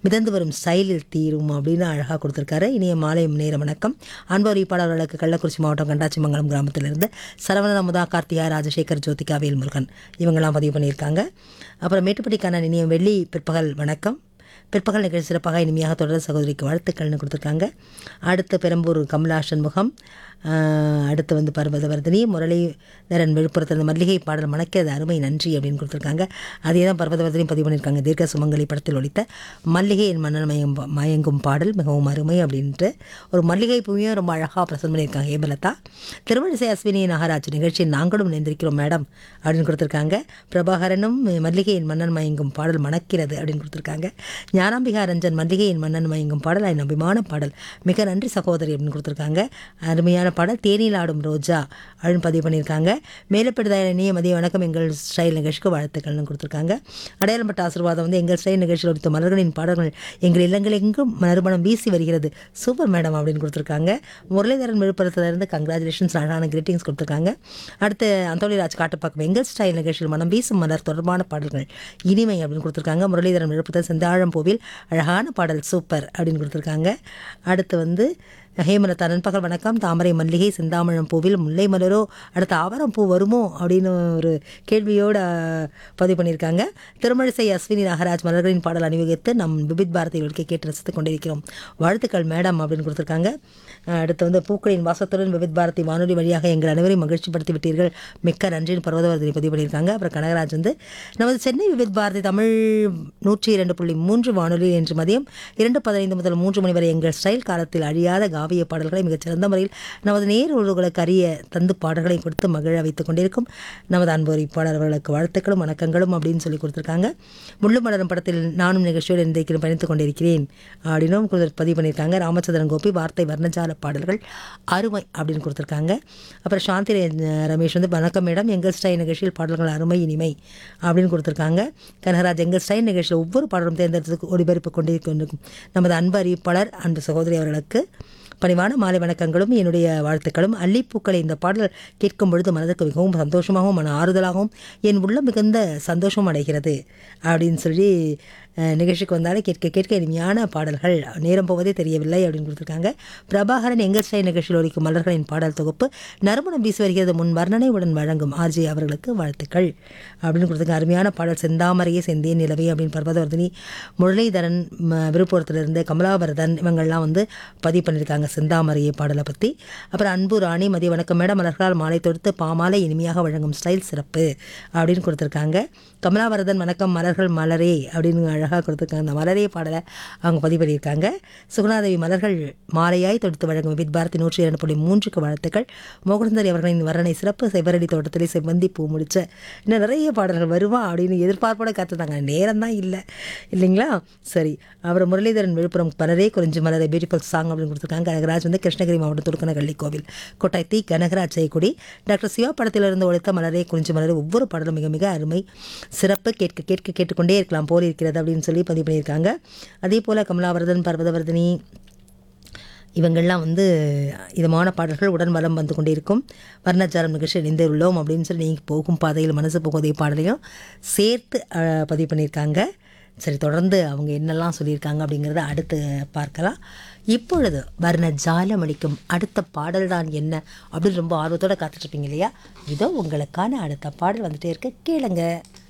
மிதந்து வரும் ஸ்டைலில் தீரும் அப்படின்னு அழகாக கொடுத்துருக்காரு இனிய மாலை நேர வணக்கம் அன்பறிப்பாளர்களுக்கு கள்ளக்குறிச்சி மாவட்டம் கண்டாச்சிமங்கலம் கிராமத்திலிருந்து சரவண அமுதா கார்த்திகா ராஜசேகர் ஜோதிகா வேல்முருகன் இவங்கெல்லாம் பதிவு பண்ணியிருக்காங்க அப்புறம் மேட்டுப்பட்டிக்கான இனிய வெள்ளி பிற்பகல் வணக்கம் பிற்பகல் நிகழ்ச்சி சிறப்பாக இனிமையாக தொடர சகோதரிக்கு வாழ்த்துக்கள்னு கொடுத்துருக்காங்க அடுத்து பெரம்பூர் கமலா சண்முகம் ஆஹ் அடுத்து வந்து பர்வதவர்தினி முரளிதரன் விழுப்புரத்தில் மல்லிகை பாடல் மணக்கிறது அருமை நன்றி அப்படின்னு கொடுத்துருக்காங்க அதே தான் பர்வதவர்தினி பதிவு பண்ணியிருக்காங்க தீர்க்க சுமங்கலி படத்தில் ஒழித்த மல்லிகை என் மன்னன் மயம் மயங்கும் பாடல் மிகவும் அருமை அப்படின்ட்டு ஒரு மல்லிகை பூவையும் ரொம்ப அழகாக பிரசன்ட் பண்ணியிருக்காங்க ஹேமலதா திருமணிசை அஸ்வினி நாகராஜ் நிகழ்ச்சியில் நாங்களும் நினைந்திருக்கிறோம் மேடம் அப்படின்னு கொடுத்துருக்காங்க பிரபாகரனும் மல்லிகையின் மன்னன் மயங்கும் பாடல் மணக்கிறது அப்படின்னு கொடுத்துருக்காங்க ஞானாம்பிகா ரஞ்சன் மல்லிகையின் மன்னன் மயங்கும் பாடல் என் அபிமான பாடல் மிக நன்றி சகோதரி அப்படின்னு கொடுத்துருக்காங்க அருமையான பாடல் தேனில் ஆடும் ரோஜா அப்படின்னு பதிவு பண்ணியிருக்காங்க மேலப்படுதாயினிய மதிய வணக்கம் எங்கள் ஸ்டைல் நிகழ்ச்சிக்கு வாழ்த்துக்கள்னு கொடுத்துருக்காங்க அடையாளப்பட்ட ஆசீர்வாதம் வந்து எங்கள் ஸ்டைல் நிகழ்ச்சியில் ஒழித்த மலர்களின் பாடல்கள் எங்கள் இல்லங்கள் எங்கும் மறுமணம் வீசி வருகிறது சூப்பர் மேடம் அப்படின்னு கொடுத்துருக்காங்க முரளிதரன் விழுப்புரத்துலேருந்து கங்க்ராச்சுலேஷன்ஸ் அழகான கிரீட்டிங்ஸ் கொடுத்துருக்காங்க அடுத்து அந்தோணிராஜ் காட்டுப்பாக்கம் எங்கள் ஸ்டைல் நிகழ்ச்சியில் மனம் வீசும் மலர் தொடர்பான பாடல்கள் இனிமை அப்படின்னு கொடுத்துருக்காங்க முரளிதரன் விழுப்புரத்தில் செந்தாழம் பூவில் அழகான பாடல் சூப்பர் அப்படின்னு கொடுத்துருக்காங்க அடுத்து வந்து ஹேமலதா நண்பகல் வணக்கம் தாமரை மல்லிகை செந்தாமழம் பூவில் முல்லை மலரோ அடுத்து ஆவரம் பூ வருமோ அப்படின்னு ஒரு கேள்வியோடு அஹ், பதிவு பண்ணியிருக்காங்க திருமழிசை அஸ்வினி நாகராஜ் மலர்களின் பாடல் அணிவகுத்து நம் விபித் பாரதி ஒழுக்கை கேட்டு ரசித்துக் கொண்டிருக்கிறோம் வாழ்த்துக்கள் மேடம் அப்படின்னு கொடுத்துருக்காங்க அஹ், அடுத்து வந்து பூக்களின் வாசத்துடன் விபித் பாரதி வானொலி வழியாக எங்கள் அனைவரையும் மகிழ்ச்சிப்படுத்தி விட்டீர்கள் மிக்க நன்றின்னு பர்வதவர்தினி பதிவு பண்ணியிருக்காங்க அப்புறம் கனகராஜ் வந்து நமது சென்னை விவித் பாரதி தமிழ் நூற்றி இரண்டு புள்ளி மூன்று வானொலியில் இன்று மதியம் இரண்டு பதினைந்து முதல் மூன்று மணி வரை எங்கள் ஸ்டைல் காலத்தில் அழியாத காவிய பாடல்களை மிகச்சிறந்த முறையில் நமது நேர் உறவுகளுக்கு அறிய தந்து பாடல்களை கொடுத்து மகிழ வைத்துக் கொண்டிருக்கும் நமது அன்பொறிப்பாளர்களுக்கு வாழ்த்துக்களும் வணக்கங்களும் அப்படின்னு சொல்லி கொடுத்துருக்காங்க முள்ளு மலரும் படத்தில் நானும் நிகழ்ச்சியோடு இன்றைக்கு பயணித்துக் கொண்டிருக்கிறேன் அப்படின்னும் கொடுத்து- பதிவு பண்ணியிருக்காங்க ராமச்சந்திரன் கோபி வார்த்தை வர்ணஜால பாடல்கள் அருமை அப்படின்னு கொடுத்துருக்காங்க அப்புறம் சாந்தி ரே- ரமேஷ் வந்து வணக்கம் மேடம் எங்கள் ஸ்டைல் நிகழ்ச்சியில் பாடல்கள் அருமை இனிமை அப்படின்னு கொடுத்துருக்காங்க கனகராஜ் எங்கள் ஸ்டைல் நிகழ்ச்சியில் ஒவ்வொரு பாடலும் தேர்ந்தெடுத்து ஒளிபரப்பு கொண்டிருக்கும் நமது அன்பு அறிவிப்பாளர் அன்பு சகோதரி அவர்களுக்கு பணிவான மாலை வணக்கங்களும் என்னுடைய வாழ்த்துக்களும் அல்லிப்பூக்களை இந்த பாடல் கேட்கும் பொழுது மனதுக்கு மிகவும் சந்தோஷமாகவும் மன ஆறுதலாகவும் என் உள்ள மிகுந்த சந்தோஷம் அடைகிறது அப்படின்னு சொல்லி அஹ், நிகழ்ச்சிக்கு வந்தாலே கேட்க கேட்க இனிமையான பாடல்கள் நேரம் போவதே தெரியவில்லை அப்படின்னு கொடுத்துருக்காங்க பிரபாகரன் எங்கள் ஸ்டைல் நிகழ்ச்சியில் ஒலிக்கும் மலர்களின் பாடல் தொகுப்பு நறுமணம் வீசி வருகிறது முன் வர்ணனையுடன் வழங்கும் ஆர்ஜே அவர்களுக்கு வாழ்த்துக்கள் அப்படின்னு கொடுத்துருக்காங்க அருமையான பாடல் செந்தாமரையே செந்தேன் நிலவே அப்படின்னு பர்வதவர்தினி முரளிதரன் ம, விழுப்புரத்திலிருந்து கமலாவரதன் இவங்கள்லாம் வந்து பதிவு பண்ணியிருக்காங்க செந்தாமரையை பாடலை பற்றி அப்புறம் அன்பு ராணி மதிய வணக்கம் மேடம் மலர்களால் மாலை தொடுத்து பாமாலை இனிமையாக வழங்கும் ஸ்டைல் சிறப்பு அப்படின்னு கொடுத்துருக்காங்க கமலாவரதன் வணக்கம் மலர்கள் மலரே அப்படின்னு அழகாக கொடுத்துருக்காங்க அந்த மலரே பாடலை அவங்க பதிவு பண்ணியிருக்காங்க சுகுணாதேவி மலர்கள் மாலையாய் தொடுத்து வழங்கும் விபித் பாரதி நூற்றி இரண்டு புள்ளி மூன்றுக்கு வாழ்த்துக்கள் மோகனந்தரி அவர்களின் வர்ணனை சிறப்பு செவ்வரடி தோட்டத்திலே செவ்வந்தி பூ முடிச்ச இன்னும் நிறைய பாடல்கள் வருவா அப்படின்னு எதிர்பார்ப்போட காத்துட்டாங்க நேரம் தான் இல்லை இல்லைங்களா சரி அப்புறம் முரளிதரன் விழுப்புரம் மலரே குறிஞ்சி மலரை பியூட்டிஃபுல் சாங் அப்படின்னு கொடுத்துருக்காங்க கனகராஜ் வந்து கிருஷ்ணகிரி மாவட்டம் துருக்கனகள்ளி கோவில் கொட்டாய்த்தி கனகராஜ் செய்குடி டாக்டர் சிவா படத்திலிருந்து ஒழித்த மலரே குறிஞ்சி மலரே ஒவ்வொரு பாடலும் மிக மிக அருமை சிறப்பு கேட்க கேட்க கேட்டுக்கொண்டே இருக்கலாம் போல் இருக்கிறது அப்படின்னு சொல்லி பதிவு பண்ணியிருக்காங்க அதே போல் கமலாவரதன் பர்வதவர்தினி இவங்கெல்லாம் வந்து இதமான பாடல்கள் உடன் வலம் வந்து கொண்டிருக்கும் வர்ணச்சாரம் நிகழ்ச்சி இணைந்து உள்ளோம் அப்படின்னு சொல்லி நீங்கள் போகும் பாதையில் மனசு போகுதே பாடலையும் சேர்த்து அஹ், பதிவு பண்ணியிருக்காங்க சரி தொடர்ந்து அவங்க என்னெல்லாம் சொல்லியிருக்காங்க அப்படிங்கிறத அடுத்து பார்க்கலாம் இப்பொழுது வர்ண ஜாலம் அளிக்கும் அடுத்த பாடல் தான் என்ன அப்படின்னு ரொம்ப ஆர்வத்தோட காத்துட்ருப்பீங்க இல்லையா இதோ உங்களுக்கான அடுத்த பாடல் வந்துட்டே இருக்கு கேளுங்க